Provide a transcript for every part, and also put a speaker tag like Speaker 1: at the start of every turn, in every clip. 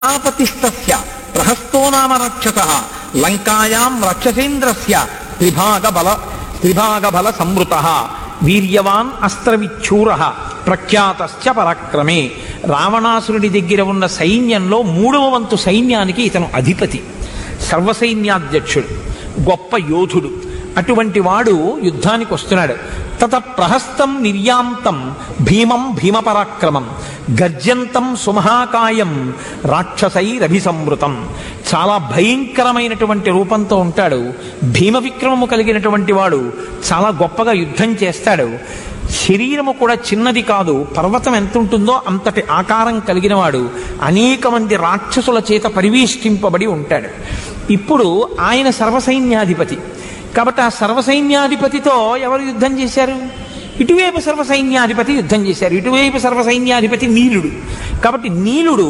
Speaker 1: ప్రజాపతిస్తస్య ప్రహస్తో నామ రక్షస లంకాయాం రక్షసేంద్రస్య త్రిభాగ బల త్రిభాగ బల సంవృత వీర్యవాన్ అస్త్రవిచ్చూర ప్రఖ్యాతశ్చ పరాక్రమే రావణాసురుడి దగ్గర ఉన్న సైన్యంలో మూడవ వంతు సైన్యానికి ఇతను అధిపతి సర్వసైన్యాధ్యక్షుడు గొప్ప యోధుడు అటువంటి వాడు యుద్ధానికి వస్తున్నాడు తత ప్రహస్తం నిర్యాంతం భీమం భీమపరాక్రమం గర్జంతం సుమహాకాయం రాక్షసైరభిసంవృతం చాలా భయంకరమైనటువంటి రూపంతో ఉంటాడు భీమ విక్రమము కలిగినటువంటి వాడు చాలా గొప్పగా యుద్ధం చేస్తాడు శరీరము కూడా చిన్నది కాదు పర్వతం ఎంత ఉంటుందో అంతటి ఆకారం కలిగిన వాడు అనేక మంది రాక్షసుల చేత పరివేష్టింపబడి ఉంటాడు ఇప్పుడు ఆయన సర్వసైన్యాధిపతి కాబట్టి ఆ సర్వసైన్యాధిపతితో ఎవరు యుద్ధం చేశారు ఇటువైపు సర్వసైన్యాధిపతి యుద్ధం చేశారు ఇటువైపు సర్వసైన్యాధిపతి నీలుడు కాబట్టి నీలుడు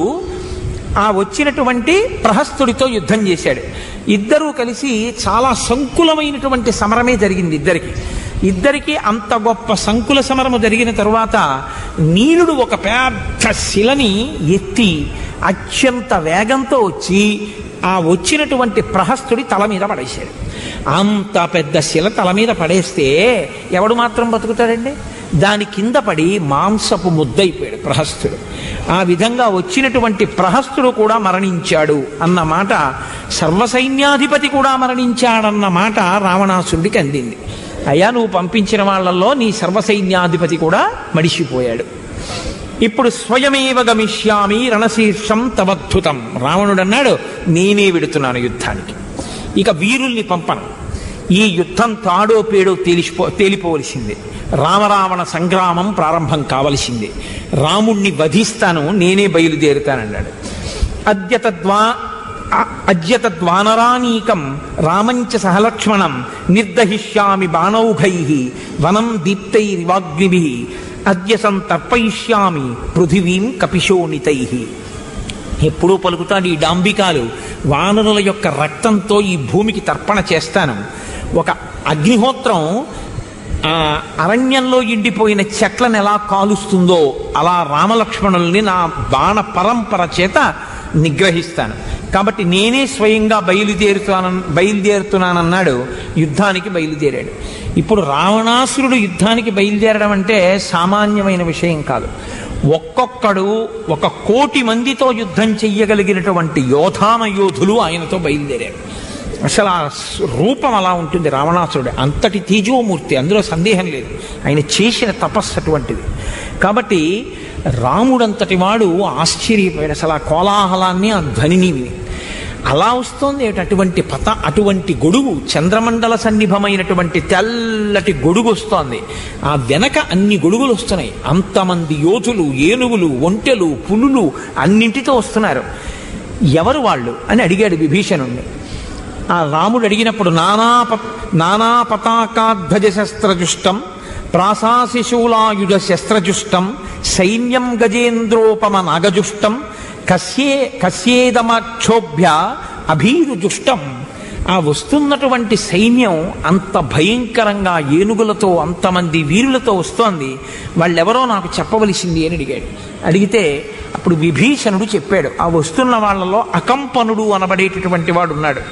Speaker 1: ఆ వచ్చినటువంటి ప్రహస్తుడితో యుద్ధం చేశాడు ఇద్దరూ కలిసి చాలా సంకులమైనటువంటి సమరమే జరిగింది ఇద్దరికి ఇద్దరికి అంత గొప్ప సంకుల సమరము జరిగిన తరువాత నీలుడు ఒక పెద్ద శిలని ఎత్తి అత్యంత వేగంతో వచ్చి ఆ వచ్చినటువంటి ప్రహస్తుడి తల మీద పడేశాడు అంత పెద్ద శిల తల మీద పడేస్తే ఎవడు మాత్రం బతుకుతాడండి దాని కింద పడి మాంసపు ముద్దయిపోయాడు ప్రహస్తుడు ఆ విధంగా వచ్చినటువంటి ప్రహస్తుడు కూడా మరణించాడు అన్న మాట సర్వసైన్యాధిపతి కూడా మరణించాడన్న మాట రావణాసురుడికి అందింది అయ్యా నువ్వు పంపించిన వాళ్ళల్లో నీ సర్వసైన్యాధిపతి కూడా మడిసిపోయాడు ఇప్పుడు స్వయమేవ గమిష్యామి రణశీర్షం తవద్భుతం రావణుడు అన్నాడు నేనే విడుతున్నాను యుద్ధానికి ఇక వీరుల్ని పంపను ఈ యుద్ధం తాడో పేడో తేలిసిపో తేలిపోవలసిందే రామరావణ సంగ్రామం ప్రారంభం కావలసిందే రాముణ్ణి వధిస్తాను నేనే బయలుదేరుతానన్నాడు అద్యతద్వా అద్యతద్వానరానీకం రామంచ సహలక్ష్మణం నిర్దహిష్యామి బాణౌఘై వనం దీప్తైరివాగ్నిభి అద్య సంతర్పయిష్యామి పృథివీం కపిశోణితై ఎప్పుడూ పలుకుతాడు ఈ డాంబికాలు వానరుల యొక్క రక్తంతో ఈ భూమికి తర్పణ చేస్తాను ఒక అగ్నిహోత్రం ఆ అరణ్యంలో ఎండిపోయిన చెట్లను ఎలా కాలుస్తుందో అలా రామలక్ష్మణుల్ని నా బాణ పరంపర చేత నిగ్రహిస్తాను కాబట్టి నేనే స్వయంగా బయలుదేరుతాన బయలుదేరుతున్నానన్నాడు యుద్ధానికి బయలుదేరాడు ఇప్పుడు రావణాసురుడు యుద్ధానికి బయలుదేరడం అంటే సామాన్యమైన విషయం కాదు ఒక్కొక్కడు ఒక కోటి మందితో యుద్ధం చెయ్యగలిగినటువంటి యోధాన యోధులు ఆయనతో బయలుదేరారు అసలు ఆ రూపం అలా ఉంటుంది రావణాసురుడు అంతటి తేజోమూర్తి అందులో సందేహం లేదు ఆయన చేసిన తపస్సు అటువంటిది కాబట్టి రాముడంతటి వాడు ఆశ్చర్యపోయాడు అసలు ఆ కోలాహలాన్ని ఆ ధ్వనిని విని అలా వస్తోంది ఏమిటి అటువంటి పత అటువంటి గొడుగు చంద్రమండల సన్నిభమైనటువంటి తెల్లటి గొడుగు వస్తోంది ఆ వెనక అన్ని గొడుగులు వస్తున్నాయి అంతమంది యోధులు ఏనుగులు ఒంటెలు పులులు అన్నింటితో వస్తున్నారు ఎవరు వాళ్ళు అని అడిగాడు విభీషణుణ్ణి ఆ రాముడు అడిగినప్పుడు నానా నానా పతాకాధ్వజ శస్త్రజుష్టం ప్రాసాశిశూలాయుధ శస్త్రజుష్టం సైన్యం గజేంద్రోపమ నాగజుష్టం కస్యే కస్యేదమక్షోభ్య అభీరుజుష్టం ఆ వస్తున్నటువంటి సైన్యం అంత భయంకరంగా ఏనుగులతో అంతమంది వీరులతో వస్తోంది వాళ్ళెవరో నాకు చెప్పవలసింది అని అడిగాడు అడిగితే అప్పుడు విభీషణుడు చెప్పాడు ఆ వస్తున్న వాళ్ళలో అకంపనుడు అనబడేటటువంటి వాడు ఉన్నాడు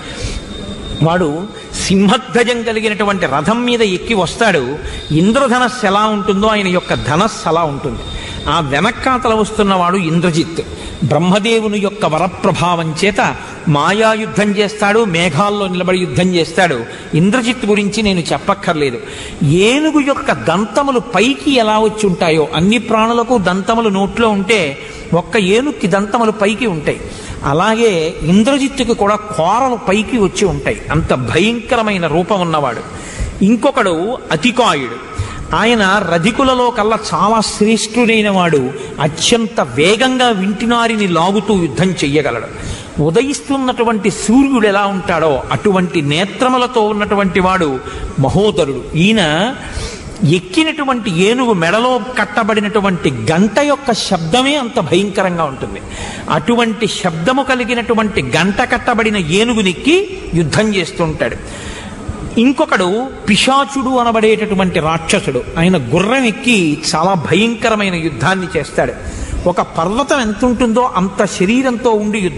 Speaker 1: వాడు సింహధ్వజం కలిగినటువంటి రథం మీద ఎక్కి వస్తాడు ఇంద్రధనస్సు ఎలా ఉంటుందో ఆయన యొక్క ధనస్సు అలా ఉంటుంది ఆ వెనక్కాతల వస్తున్నవాడు ఇంద్రజిత్ బ్రహ్మదేవుని యొక్క వరప్రభావం చేత మాయా యుద్ధం చేస్తాడు మేఘాల్లో నిలబడి యుద్ధం చేస్తాడు ఇంద్రజిత్ గురించి నేను చెప్పక్కర్లేదు ఏనుగు యొక్క దంతములు పైకి ఎలా వచ్చి ఉంటాయో అన్ని ప్రాణులకు దంతములు నోట్లో ఉంటే ఒక్క ఏనుక్కి దంతములు పైకి ఉంటాయి అలాగే ఇంద్రజిత్తుకి కూడా కోరలు పైకి వచ్చి ఉంటాయి అంత భయంకరమైన రూపం ఉన్నవాడు ఇంకొకడు అతికాయుడు ఆయన రధికులలో కల్లా చాలా శ్రేష్ఠుడైన వాడు అత్యంత వేగంగా వింటినారిని లాగుతూ యుద్ధం చెయ్యగలడు ఉదయిస్తున్నటువంటి సూర్యుడు ఎలా ఉంటాడో అటువంటి నేత్రములతో ఉన్నటువంటి వాడు మహోదరుడు ఈయన ఎక్కినటువంటి ఏనుగు మెడలో కట్టబడినటువంటి గంట యొక్క శబ్దమే అంత భయంకరంగా ఉంటుంది అటువంటి శబ్దము కలిగినటువంటి గంట కట్టబడిన ఏనుగునెక్కి యుద్ధం చేస్తుంటాడు ఇంకొకడు పిశాచుడు అనబడేటటువంటి రాక్షసుడు ఆయన గుర్రం ఎక్కి చాలా భయంకరమైన యుద్ధాన్ని చేస్తాడు ఒక పర్వతం ఎంత ఉంటుందో అంత శరీరంతో ఉండి